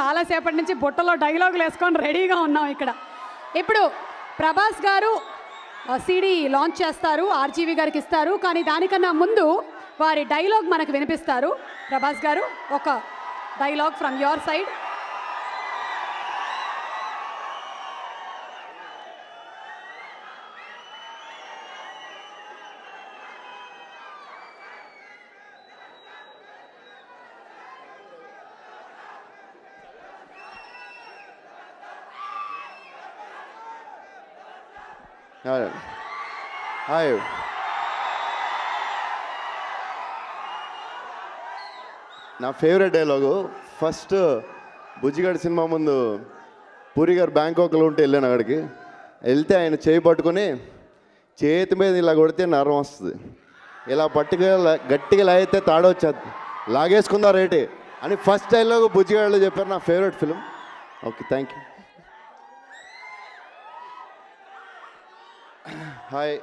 చాలాసేపటి నుంచి బుట్టలో డైలాగులు వేసుకొని రెడీగా ఉన్నాం ఇక్కడ ఇప్పుడు ప్రభాస్ గారు సీడీ లాంచ్ చేస్తారు ఆర్జీవి గారికి ఇస్తారు కానీ దానికన్నా ముందు వారి డైలాగ్ మనకు వినిపిస్తారు ప్రభాస్ గారు ఒక dialogue from your side hi hi నా ఫేవరెట్ డైలాగు ఫస్ట్ బుజ్జిగాడి సినిమా ముందు పూరి గారు బ్యాంకాక్లో ఉంటే వెళ్ళాను అక్కడికి వెళ్తే ఆయన చేయి పట్టుకొని చేతి మీద ఇలా కొడితే నరం వస్తుంది ఇలా పట్టుగా గట్టిగా లాగితే తాడొచ్చేది లాగేసుకుందా రేటే అని ఫస్ట్ డైలాగు బుజ్జిగాళ్ళు చెప్పారు నా favourite film okay thank you hi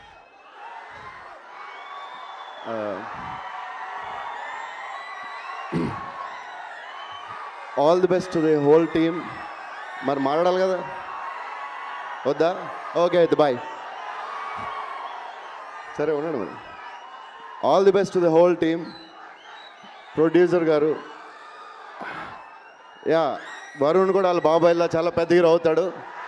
all the best to the whole team మరి మాట్లాడాలి కదా వద్దా ఓకే అయితే బాయ్ సరే ఉండండి మరి all the best to the whole team producer garu yeah Varun కూడా వాళ్ళ బాబాయ్లా చాలా పెద్ద హీరో అవుతాడు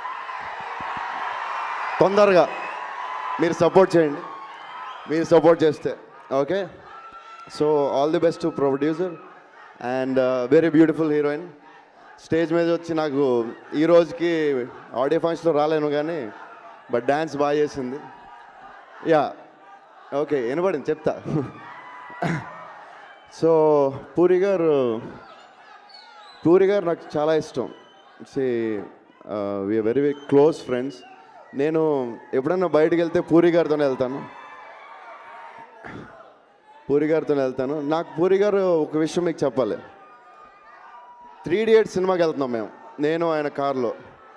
తొందరగా మీరు సపోర్ట్ చేయండి మీరు సపోర్ట్ చేస్తే okay so all the best to producer and very beautiful heroine stage మీద వచ్చి నాకు ఈ రోజుకి ఆడియో ఫంక్షన్లో రాలేను కానీ బట్ డ్యాన్స్ బాగా చేసింది యా ఓకే వినపడింది చెప్తా సో పూరి గారు పూరి గారు నాకు చాలా ఇష్టం see we're very very close friends నేను ఎప్పుడన్నా బయటికి వెళ్తే పూరి గారితోనే వెళ్తాను పూరి గారితోనే వెళ్తాను నాకు పూరి గారు ఒక విషయం మీకు చెప్పాలి త్రీ ఇడియట్స్ సినిమాకి వెళ్తున్నాం మేము నేను ఆయన కార్లో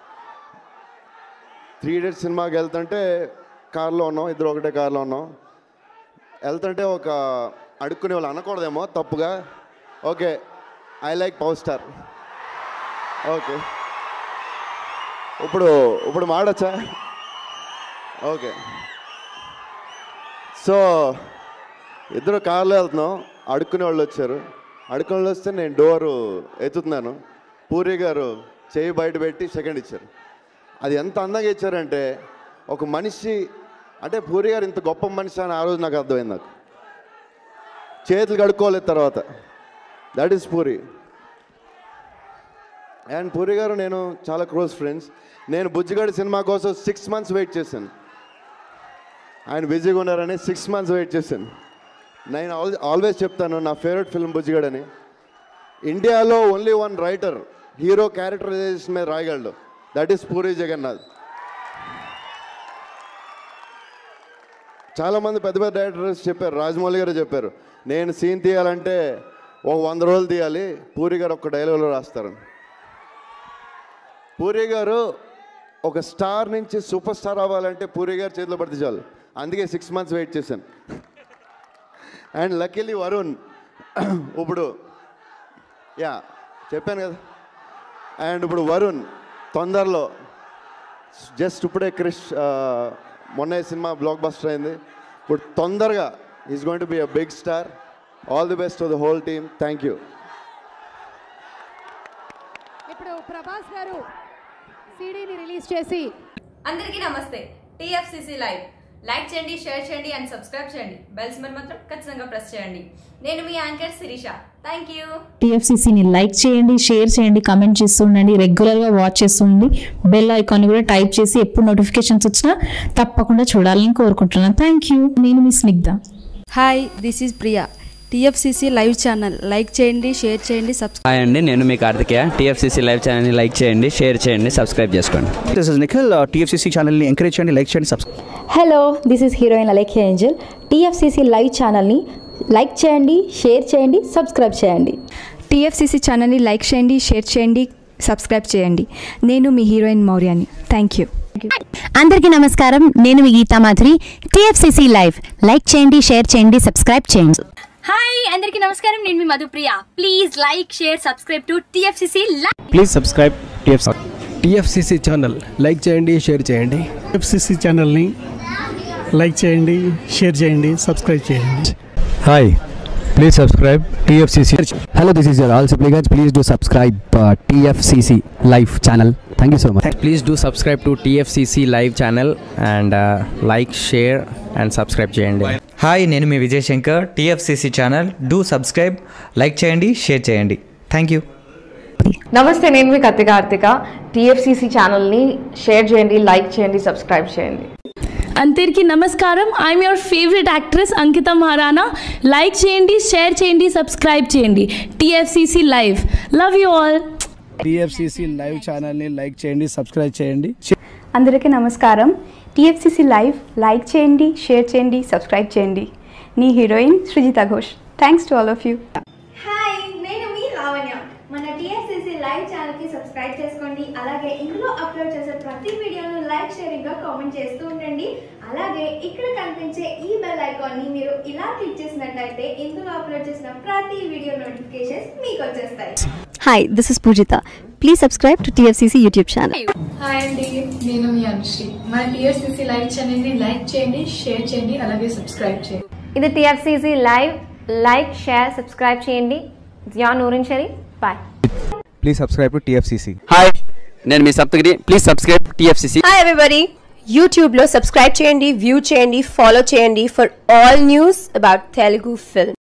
త్రీ ఇడియట్స్ సినిమాకి వెళ్తుంటే కార్లో ఉన్నాం ఇద్దరు ఒకటే కార్లో ఉన్నాం వెళ్తుంటే ఒక అడుక్కునే వాళ్ళు అనకూడదేమో తప్పుగా okay I like power star okay ఇప్పుడు ఇప్పుడు మాడచ్చా ఓకే సో ఇద్దరు కార్లో వెళ్తున్నాం అడుక్కునే వాళ్ళు వచ్చారు అడుక్కునే వాళ్ళు వస్తే నేను డోరు ఎత్తుతున్నాను పూరి గారు చేయి బయట పెట్టి సెకండ్ ఇచ్చారు అది ఎంత అందంగా ఇచ్చారంటే ఒక మనిషి అంటే పూరి గారు ఇంత గొప్ప మనిషి అని ఆ రోజు నాకు అర్థమైంది నాకు చేతులు కడుక్కోలేదు తర్వాత that is Puri and Puri garu నేను చాలా క్లోజ్ ఫ్రెండ్స్ నేను బుజ్జిగాడి సినిమా కోసం సిక్స్ మంత్స్ వెయిట్ చేశాను ఆయన బిజీగా ఉన్నారని సిక్స్ మంత్స్ వెయిట్ చేశాను నేను ఆల్ ఆల్వేస్ చెప్తాను నా ఫేవరెట్ ఫిల్మ్ బుజ్జిగాడ్ అని ఇండియాలో only one writer hero characterisation మీద రాయగలడు దట్ ఈస్ పూరి జగన్నాథ్ చాలామంది పెద్ద పెద్ద డైరెక్టర్స్ చెప్పారు రాజమౌళి గారు చెప్పారు నేను సీన్ తీయాలంటే ఒక వంద రోజులు తీయాలి పూరి గారు ఒక డైలాగ్లో రాస్తారు పూరి గారు ఒక స్టార్ నుంచి సూపర్ స్టార్ అవ్వాలంటే పూరి గారు చేతిలో పడితే చాలు అందుకే సిక్స్ మంత్స్ వెయిట్ చేశాను అండ్ లక్కీలీ వరుణ్ ఇప్పుడు యా చెప్పాను కదా అండ్ ఇప్పుడు వరుణ్ తొందరలో జస్ట్ ఇప్పుడే క్రిష్ ఆ, మొన్న ఈ సినిమా బ్లాక్ బస్టర్ అయింది ఇప్పుడు తొందరగా is going to be a big star all the best to the whole team thank you ఇప్పుడు ప్రభాస్ గారు సీడీని రిలీజ్ చేసి అందరికీ నమస్తే టీఎఫ్సిసి లైవ్ లైక్ చేయండి షేర్ చేయండి అండ్ సబ్స్క్రైబ్ చేయండి బెల్స్ మరి మాత్రం ఖచ్చితంగా ప్రెస్ చేయండి నేను మీ యాంకర్ శిరీష థ్యాంక్ యూ టీఎఫ్సీసీని లైక్ చేయండి షేర్ చేయండి కమెంట్ చేస్తూ ఉండండి రెగ్యులర్గా వాచ్ చేస్తూ ఉండండి బెల్ ఐకాన్ కూడా టైప్ చేసి ఎప్పుడు నోటిఫికేషన్స్ వచ్చినా తప్పకుండా చూడాలని కోరుకుంటున్నాను థ్యాంక్ యూ నేను మీ Snigdha hi this is Priya TFCC live channel like చేయండి షేర్ చేయండి సబ్స్క్రైబ్ హాయ్ అండి నేను మీ కార్తికేయ టీఎఫ్సీసీ లైవ్ ఛానల్ని లైక్ చేయండి షేర్ చేయండి సబ్స్క్రైబ్ చేసుకోండి దిస్ ఇస్ నిఖిల్ టీఎఫ్సీసీ ఛానల్ని ఎంకరేజ్ చేయండి లైక్ చేయండి subscribe hello this is heroine Alekhya Angel TFCC live ఛానల్ని లైక్ చేయండి షేర్ చేయండి సబ్స్క్రైబ్ చేయండి టీఎఫ్సీసీ ఛానల్ని లైక్ చేయండి షేర్ చేయండి సబ్స్క్రైబ్ చేయండి నేను మీ హీరోయిన్ మౌర్యాని థ్యాంక్ యూ అందరికీ నమస్కారం నేను మీ Geetha Madhuri TFCC live like చేయండి షేర్ చేయండి సబ్స్క్రైబ్ చేయండి హాయ్ అందరికీ నమస్కారం నేను మీ Madhupriya please like share subscribe to TFCC please subscribe TF TFCC channel like చేయండి షేర్ చేయండి ఎఫ్సిసి ఛానల్ని లైక్ చేయండి షేర్ చేయండి సబ్స్క్రైబ్ చేయండి hi please subscribe TFCC hello this is your all Sipligunj please do subscribe TFCC live channel thank you so much please do subscribe to TFCC live channel and like share and subscribe చేయండి hi నేను మీ Vijay Shankar TFCC channel do subscribe like చేయండి share చేయండి thank you నమస్తే నేను మీ Kathi Karthika TFCC ఛానల్ని share చేయండి లైక్ చేయండి సబ్స్క్రైబ్ చేయండి అందరికీ నమస్కారం I'm your favourite actress Ankita Maharana like చేయండి షేర్ చేయండి సబ్స్క్రైబ్ చేయండి TFCC live love you all TFCC live ఛానల్ని లైక్ చేయండి సబ్స్క్రైబ్ చేయండి అందరికీ నమస్కారం టీఎఫ్సిసి లైవ్ లైక్ చేయండి షేర్ చేయండి సబ్స్క్రైబ్ చేయండి నీ heroine Srujitha Ghosh thanks to all of you hi నేను మీ లావణ్య మన టీఎస్సీసీ లైవ్ ఛానల్కి సబ్స్క్రైబ్ చేసుకోండి అలాగే ఇందులో అప్లోడ్ చేసే ప్రతి వీడియోను లైక్ షేరింగ్గా కామెంట్ చేస్తూ ఉండండి అలాగే ఇక్కడ కనిపించే ఈ బెల్ ఐకాన్ని మీరు ఇలా క్లిక్ చేసినట్లయితే ఇందులో అప్లోడ్ చేసిన ప్రతి వీడియో నోటిఫికేషన్స్ మీకు వచ్చేస్తాయి hi this is Poojitha please subscribe to TFCC YouTube channel hi అండి నేను మీ అనుశ్రీ మన టీఎస్సీసీ లైవ్ ఛానల్ని లైక్ చేయండి షేర్ చేయండి అలాగే సబ్స్క్రైబ్ చేయండి ఇది TFCC live like share subscribe చేయండి Zia Noorin Shari bye please subscribe to TFCC hi నేను మీ Saptagiri please subscribe TFCC hi everybody యూట్యూబ్లో సబ్స్క్రైబ్ చేయండి వ్యూ చేయండి ఫాలో చేయండి for all news about Telugu film